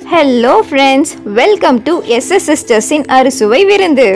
hello friends welcome to SS சிஸ்டர்ஸின் அறுசுவை விருந்து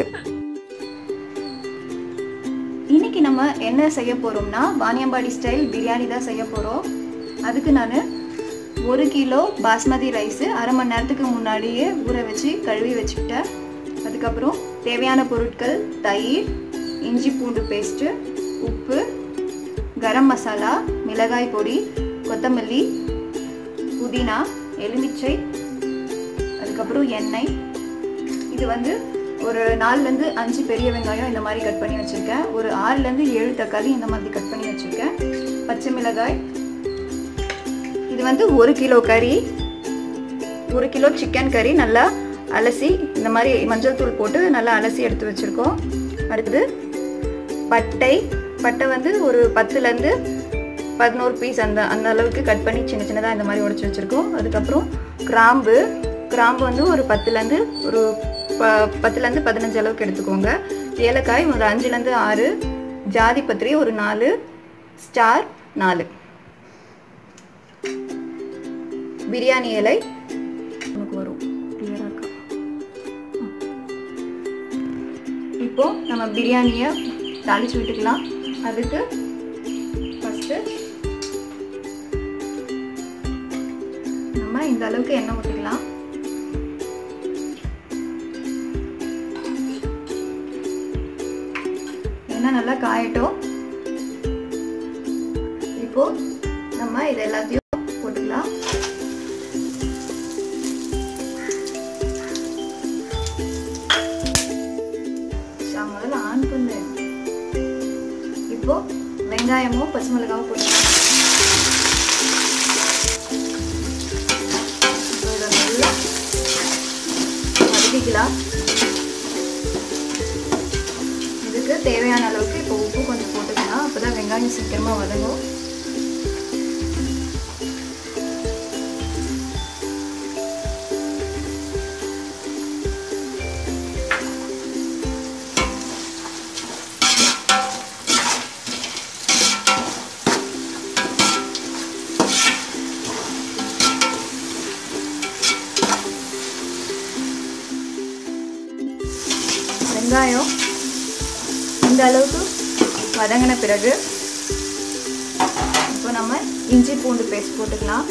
இன்னைக்கு நம்ம என்ன செய்ய போகிறோம்னா வாணியம்பாடி ஸ்டைல் பிரியாணி தான் செய்ய போகிறோம் அதுக்கு நான் ஒரு கிலோ பாஸ்மதி ரைஸு அரை மணி நேரத்துக்கு முன்னாடியே ஊற வச்சு கழுவி வச்சுக்கிட்டேன் அதுக்கப்புறம் தேவையான பொருட்கள் தயிர் இஞ்சி பூண்டு பேஸ்ட்டு உப்பு கரம் மசாலா மிளகாய் பொடி கொத்தமல்லி புதினா எலுமிச்சை அதுக்கப்புறம் எண்ணெய் இது வந்து ஒரு நாலுலேருந்து அஞ்சு பெரிய வெங்காயம் இந்த மாதிரி கட் பண்ணி வச்சுருக்கேன் ஒரு ஆறுலேருந்து ஏழு தக்காளி இந்த மாதிரி கட் பண்ணி வச்சுருக்கேன் பச்சை மிளகாய் இது வந்து ஒரு கிலோ கறி ஒரு கிலோ சிக்கன் கறி நல்லா அலசி இந்த மாதிரி மஞ்சள் தூள் போட்டு நல்லா அலசி எடுத்து வச்சுருக்கோம் அடுத்தது பட்டை பட்டை வந்து ஒரு பத்துலேருந்து பதினோரு பீஸ் அந்த அந்த அளவுக்கு கட் பண்ணி சின்ன சின்னதாக இந்த மாதிரி உடச்சி வச்சுருக்கோம் அதுக்கப்புறம் கிராம்பு கிராம்பு வந்து ஒரு பத்துலேருந்து ஒரு ப பத்துலேருந்து பதினஞ்சு அளவுக்கு எடுத்துக்கோங்க ஏலக்காய் ஒரு அஞ்சுலேருந்து ஆறு ஜாதி பத்திரி ஒரு நாலு ஸ்டார் நாலு பிரியாணி இலை நமக்கு வரும் கிளியராக இருக்கா இப்போ நம்ம பிரியாணியை தாளிச்சு விட்டுக்கலாம் அதுக்கு ஃபஸ்ட்டு நம்ம இந்த அளவுக்கு எண்ணெய் ஊற்றிக்கலாம் எண்ணெய் நல்லா காயட்டும் இப்போ நம்ம இது எல்லாத்தையும் போட்டுக்கலாம் முதல்ல ஆன் பண்ணு இப்போ வெங்காயமும் பச்சை மிளகாவும் போட்டுக்கலாம் இதை நல்லா வதக்கிக்கலாம் இதுக்கு தேவையான அளவுக்கு இப்போ உப்பு கொஞ்சம் போட்டுக்கலாம் அப்போதான் வெங்காயம் சீக்கிரமாக வதங்கும் வெங்காயம் இந்த அளவுக்கு வதங்கின பிறகு இப்போ நம்ம இஞ்சி பூண்டு பேஸ்ட் போட்டுக்கலாம்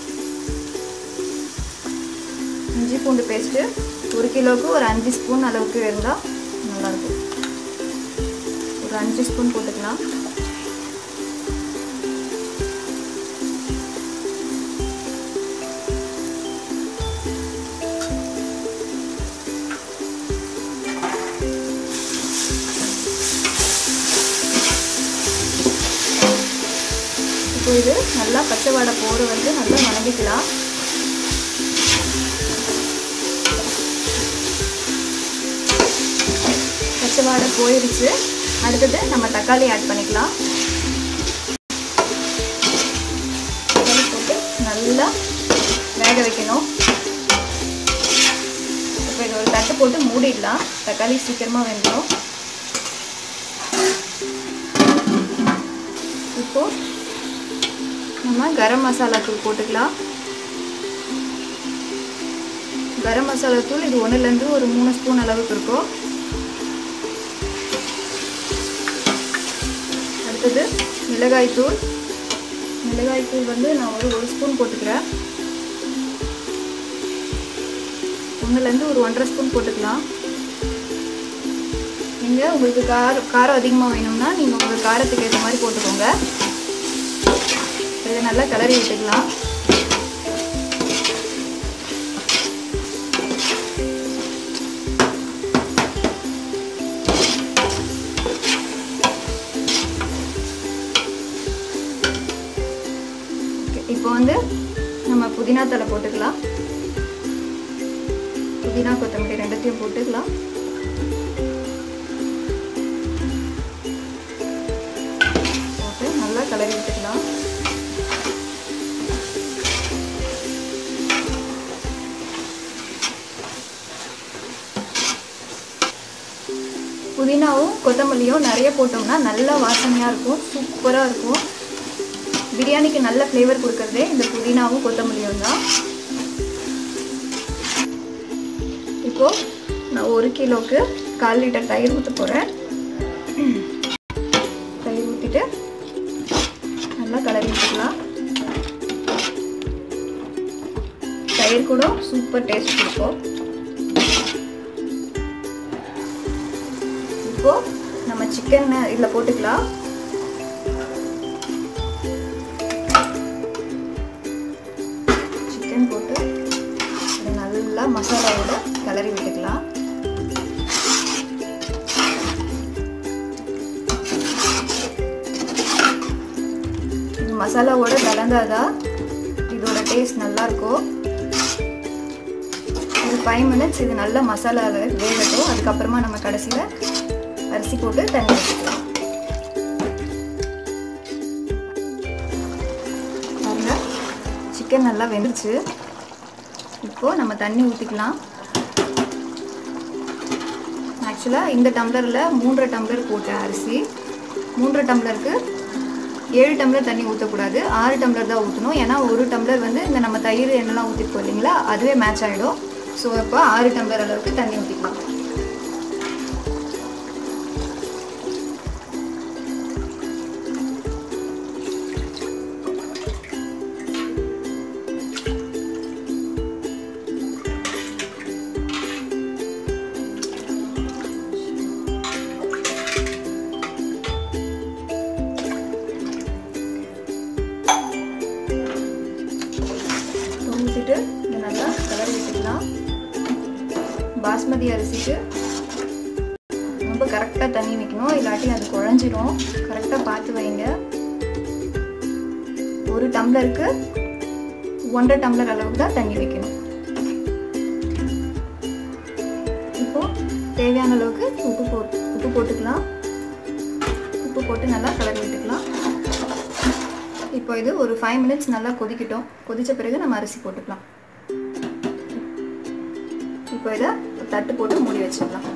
இஞ்சி பூண்டு பேஸ்ட்டு ஒரு கிலோவுக்கு ஒரு அஞ்சு ஸ்பூன் அளவுக்கு இருந்தால் நல்லாயிருக்கும் ஒரு அஞ்சு ஸ்பூன் போட்டுக்கலாம் இப்போ இது நல்லா பச்சை வாடை போகிற வந்து நல்லா வணங்கிக்கலாம் பச்சை வாடை போயிடுச்சு அடுத்தது நம்ம தக்காளி ஆட் பண்ணிக்கலாம் தக்காளி போட்டு நல்லா வேக வைக்கணும் இப்போ இது ஒரு தட்டு போட்டு மூடிடலாம் தக்காளி சீக்கிரமாக வெந்துடும் இப்போது நம்ம கரம் மசாலா தூள் போட்டுக்கலாம் கரம் மசாலா தூள் இது ஒன்றுலேருந்து ஒரு மூணு ஸ்பூன் அளவுக்கு இருக்கும் அடுத்தது மிளகாய் தூள் மிளகாய் தூள் வந்து நான் ஒரு ஒரு ஸ்பூன் போட்டுக்கிறேன் ஒன்றுலேருந்து ஒரு ஒன்றரை ஸ்பூன் போட்டுக்கலாம் நீங்கள் உங்களுக்கு காரம் காரம் அதிகமாக வேணும்னா நீங்கள் உங்கள் காரத்துக்கு ஏற்ற மாதிரி போட்டுக்கோங்க இதை நல்லா கிளறி விட்டுக்கலாம் இப்போ வந்து நம்ம புதினா தலை போட்டுக்கலாம் புதினா கொத்தமல்லி ரெண்டுத்தையும் போட்டுக்கலாம் போட்டு நல்லா கிளறி விட்டுக்கலாம் புதினாவும் கொத்தமல்லியும் நிறைய போட்டோம்னா நல்லா வாசனையாக இருக்கும் சூப்பராக இருக்கும் பிரியாணிக்கு நல்ல ஃப்ளேவர் கொடுக்கறதே இந்த புதினாவும் கொத்தமல்லியும் தான் இப்போ நான் ஒரு கிலோவுக்கு கால் லிட்டர் தயிர் ஊற்ற போகிறேன் தயிர் ஊற்றிட்டு நல்லா கலரி விட்டுக்கலாம் தயிர் கூட சூப்பர் டேஸ்ட் கொடுக்கும் இப்போ நம்ம சிக்கன் இதில் போட்டுக்கலாம் சிக்கன் போட்டு இதை நல்லா மசாலாவோட கலரி விட்டுக்கலாம் இது மசாலாவோட கலந்தாதான் இதோட டேஸ்ட் நல்லா இருக்கும் ஒரு ஃபைவ் மினிட்ஸ் இது நல்லா மசாலாவில் வேகட்டும் அதுக்கப்புறமா நம்ம கடைசியில் அரிசி போட்டு தண்ணி வச்சுக்கலாம் பாருங்க சிக்கன் நல்லா வெந்துருச்சு இப்போது நம்ம தண்ணி ஊற்றிக்கலாம் ஆக்சுவலாக இந்த டம்ளரில் மூன்றரை டம்ளர் போட்டேன் அரிசி மூன்றரை டம்ளருக்கு ஏழு டம்ளர் தண்ணி ஊற்றக்கூடாது ஆறு டம்ளர் தான் ஊற்றணும் ஏன்னா ஒரு டம்ளர் வந்து இந்த நம்ம தயிர் எண்ணெய்லாம் ஊற்றிருக்கோம் இல்லைங்களா அதுவே மேட்ச் ஆகிடும் ஸோ இப்போ ஆறு டம்ளர் அளவுக்கு தண்ணி ஊற்றிக்கலாம் ஊற்றிட்டு இதை நல்லா கலரி விட்டுக்கலாம் பாஸ்மதி அரிசிக்கு ரொம்ப கரெக்டாக தண்ணி வைக்கணும் இல்லாட்டி அது குழஞ்சிரும் கரெக்டாக பார்த்து வைங்க ஒரு டம்ளருக்கு ஒன்றரை டம்ளர் அளவுக்கு தான் தண்ணி வைக்கணும் இப்போ தேவையான அளவுக்கு உப்பு போ உப்பு போட்டுக்கலாம் உப்பு போட்டு நல்லா கலரி விட்டுக்கலாம் இப்போ இது ஒரு ஃபைவ் மினிட்ஸ் நல்லா கொதிக்கட்டும் கொதித்த பிறகு நம்ம அரிசி போட்டுக்கலாம் இப்போ இதை தட்டு போட்டு மூடி வச்சிடலாம்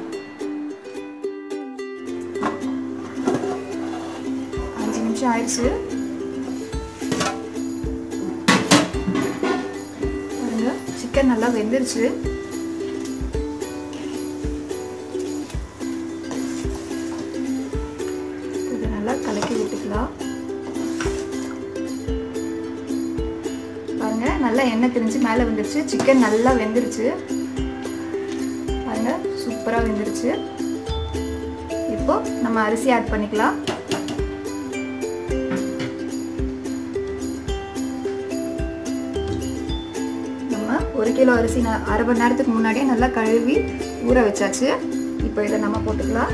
அஞ்சு நிமிஷம் ஆயிடுச்சு பாருங்க சிக்கன் நல்லா வெந்துருச்சு இதை நல்லா கலக்கி விட்டுக்கலாம் பாருங்க நல்லா எண்ணெய் திரிஞ்சு மேலே வந்துருச்சு சிக்கன் நல்லா வெந்துருச்சு பாருங்க சூப்பராக வெந்துருச்சு இப்போ நம்ம அரிசி ஆட் பண்ணிக்கலாம் நம்ம ஒரு கிலோ அரிசி ந- அரை மணி நேரத்துக்கு முன்னாடியே நல்லா கழுவி ஊற வச்சாச்சு இப்போ இதை நம்ம போட்டுக்கலாம்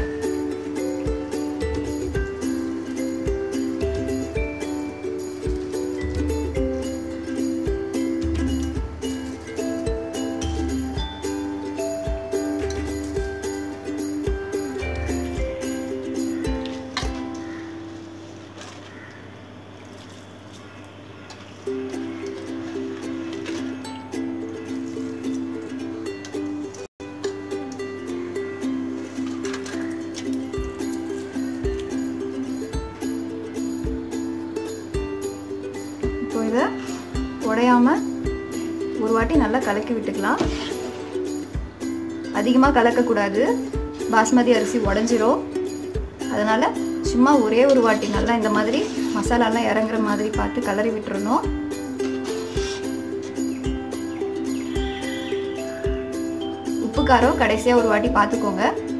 இப்போ இதை உடையாம ஒரு வாட்டி நல்லா கலக்கி விட்டுக்கலாம் அதிகமாக கலக்கக்கூடாது பாஸ்மதி அரிசி உடஞ்சிரும் அதனால சும்மா ஒரே ஒரு வாட்டி நல்லா இந்த மாதிரி மசாலாலாம் இறங்குற மாதிரி பார்த்து கலரி விட்டுறணும் உப்பு காரம் கடைசியாக ஒரு வாட்டி பார்த்துக்கோங்க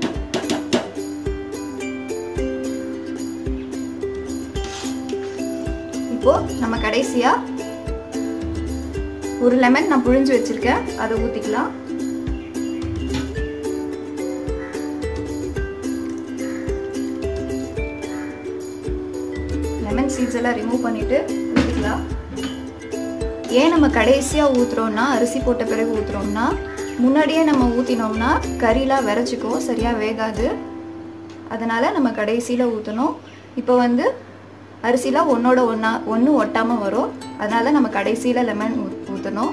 இப்போ நம்ம கடைசியா ஒரு லெமன் நான் புழிஞ்சு வச்சிருக்கேன் அதை ஊத்திக்கலாம் லெமன் சீட்ஸ் எல்லாம் ரிமூவ் பண்ணிட்டு ஊற்றிக்கலாம் ஏன் நம்ம கடைசியாக ஊற்றுறோம்னா அரிசி போட்ட பிறகு ஊற்றுறோம்னா முன்னாடியே நம்ம ஊற்றினோம்னா கறிலாம் விரைச்சிக்கும் சரியாக வேகாது அதனால் நம்ம கடைசியில் ஊற்றணும் இப்போ வந்து அரிசிலாம் ஒன்றோட ஒன்றா ஒன்று ஒட்டாமல் வரும் அதனால நம்ம கடைசியில் லெமன் ஊற்றணும்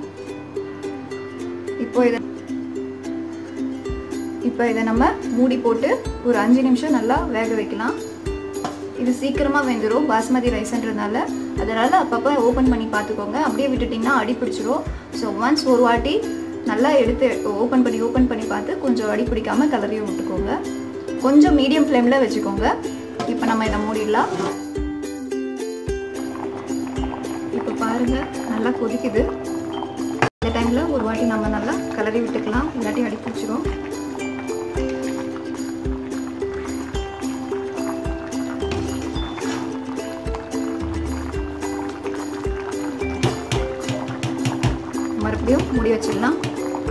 இப்போ இதை இப்போ இதை நம்ம மூடி போட்டு ஒரு அஞ்சு நிமிஷம் நல்லா வேக வைக்கலாம் இது சீக்கிரமாக வெந்துடும் பாஸ்மதி ரைஸ்ன்றதுனால அதனால் அப்பப்போ ஓப்பன் பண்ணி பார்த்துக்கோங்க அப்படியே விட்டுட்டிங்கன்னா அடி பிடிச்சிரும் ஸோ ஒன்ஸ் ஒரு வாட்டி நல்லா எடுத்து ஓப்பன் பண்ணி ஓப்பன் பண்ணி பார்த்து கொஞ்சம் அடி பிடிக்காமல் கலரையும் விட்டுக்கோங்க கொஞ்சம் மீடியம் ஃப்ளேமில் வச்சுக்கோங்க இப்போ நம்ம இதை மூடிடலாம் இப்போ பாருங்கள் நல்லா கொதிக்குது இந்த டைமில் ஒரு வாட்டி நம்ம நல்லா கலரி விட்டுக்கலாம் இல்லாட்டி அடி பிடிச்சிரும் மறுபடியும் மூடி வச்சிடலாம்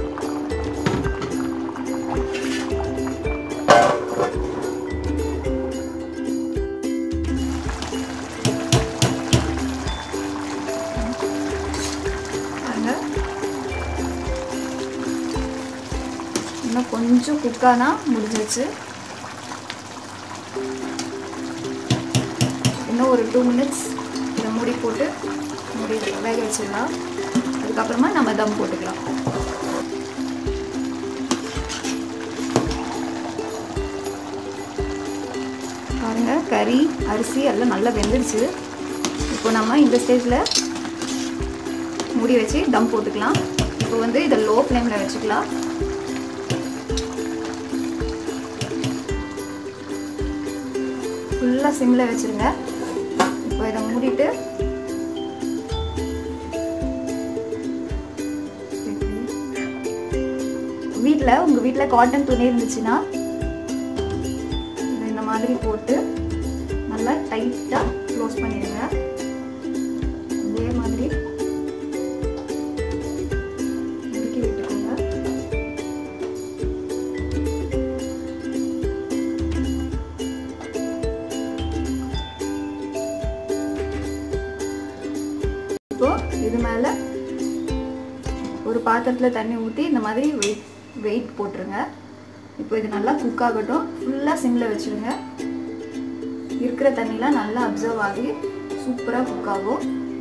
இன்னும் கொஞ்சம் குக்கானா முடிஞ்சிச்சு இன்னும் ஒரு டூ மினிட்ஸ் இதை மூடி போட்டு மூடி வேக வச்சிடலாம் அதுக்கப்புறமா நம்ம தம் போட்டுக்கலாம் பாருங்க கறி அரிசி எல்லாம் நல்லா வெந்துருச்சு இப்போ நம்ம இந்த ஸ்டேஜில் மூடி வச்சு தம் போட்டுக்கலாம் இப்போ வந்து இதை லோ ஃப்ளேமில் வச்சுக்கலாம் ஃபுல்லாக சிம்மில் வச்சுருங்க இப்போ இதை மூடிட்டு வீட்டில் உங்கள் வீட்டில் காட்டன் துணி இருந்துச்சுன்னா இந்த மாதிரி போட்டு நல்லா டைட்டாக க்ளோஸ் பண்ணிடுங்க இதே மாதிரி முறுக்கி விட்டுக்கோங்க இப்போ இது மேலே ஒரு பாத்திரத்தில் தண்ணி ஊற்றி இந்த மாதிரி வெயிட் வெயிட் போட்டுருங்க இப்போ இது நல்லா குக் ஆகட்டும் ஃபுல்லாக சிம்மில் வச்சுருங்க இருக்கிற தண்ணிலாம் நல்லா அப்சர்வ் ஆகி சூப்பராக குக் ஆகும்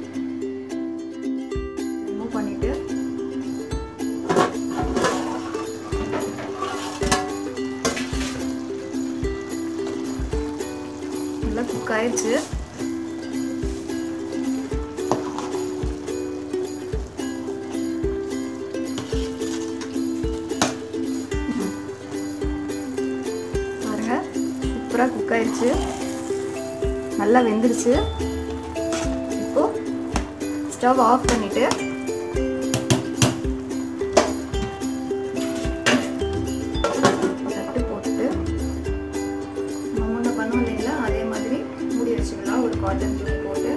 ரிமூவ் பண்ணிவிட்டு நல்லா குக் ஆயிடுச்சு பாருங்க சூப்பராக குக் ஆயிடுச்சு நல்லா வெந்துருச்சு இப்போ ஸ்டவ் ஆஃப் பண்ணிட்டு தட்டு போட்டுட்டு நம்ம முன்ன பண்ணோம் இல்லைங்களா அதே மாதிரி மூடி வச்சுக்கலாம் ஒரு காட்டன் துணி போட்டு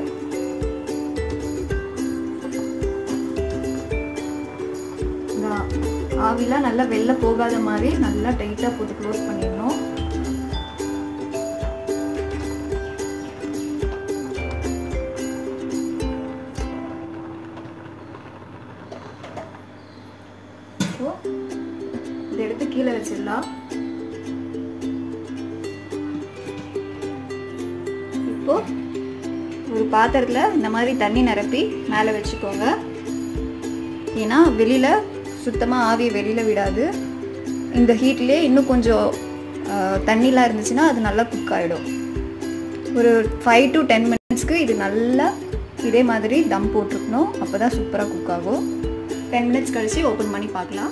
இந்த ஆவிலாம் நல்லா வெளில போகாத மாதிரி நல்லா டைட்டாக போட்டு க்ளோஸ் பண்ணிடணும் இப்போ இதை எடுத்து கீழே வச்சிடலாம் இப்போ ஒரு பாத்திரத்தில் இந்த மாதிரி தண்ணி நிரப்பி மேலே வச்சுக்கோங்க ஏன்னா வெளியில் சுத்தமாக ஆவியை வெளியில் விடாது இந்த ஹீட்லேயே இன்னும் கொஞ்சம் தண்ணிலாம் இருந்துச்சுன்னா அது நல்லா குக் ஆகிடும் ஒரு ஃபைவ் டு டென் மினிட்ஸ்க்கு இது நல்லா இதே மாதிரி தம் போட்டிருக்கணும் அப்போ தான் சூப்பராக குக் ஆகும் டென் மினிட்ஸ் கழித்து ஓப்பன் பண்ணி பார்க்கலாம்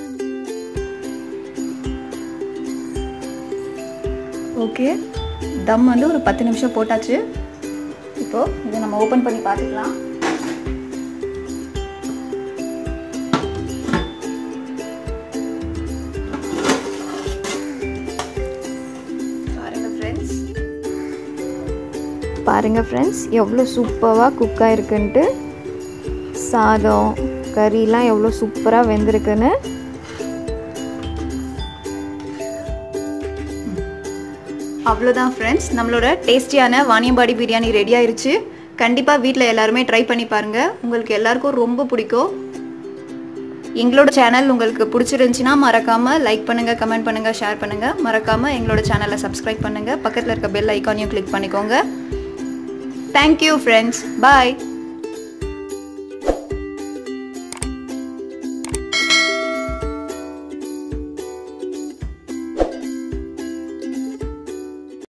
ஓகே தம் வந்து ஒரு பத்து நிமிஷம் போட்டாச்சு இப்போது இதை நம்ம ஓப்பன் பண்ணி பார்த்துக்கலாம் பாருங்க ஃப்ரெண்ட்ஸ் பாருங்கள் ஃப்ரெண்ட்ஸ் எவ்வளோ சூப்பராக குக் ஆயிருக்குன்ட்டு சாதம் கறிலாம் எவ்வளோ சூப்பராக வெந்திருக்குன்னு அவ்வளோதான் ஃப்ரெண்ட்ஸ் நம்மளோட டேஸ்டியான வாணியம்பாடி பிரியாணி ரெடி ஆயிருச்சு கண்டிப்பாக வீட்டில் எல்லாருமே ட்ரை பண்ணி பாருங்கள் உங்களுக்கு எல்லாருக்கும் ரொம்ப பிடிக்கும் எங்களோட சேனல் உங்களுக்கு பிடிச்சிருந்துச்சின்னா மறக்காமல் லைக் பண்ணுங்கள் கமெண்ட் பண்ணுங்கள் ஷேர் பண்ணுங்கள் மறக்காமல் எங்களோட சேனலை சப்ஸ்கிரைப் பண்ணுங்கள் பக்கத்தில் இருக்க பெல் ஐக்கானையும் கிளிக் பண்ணிக்கோங்க தேங்க்யூ ஃப்ரெண்ட்ஸ் பாய்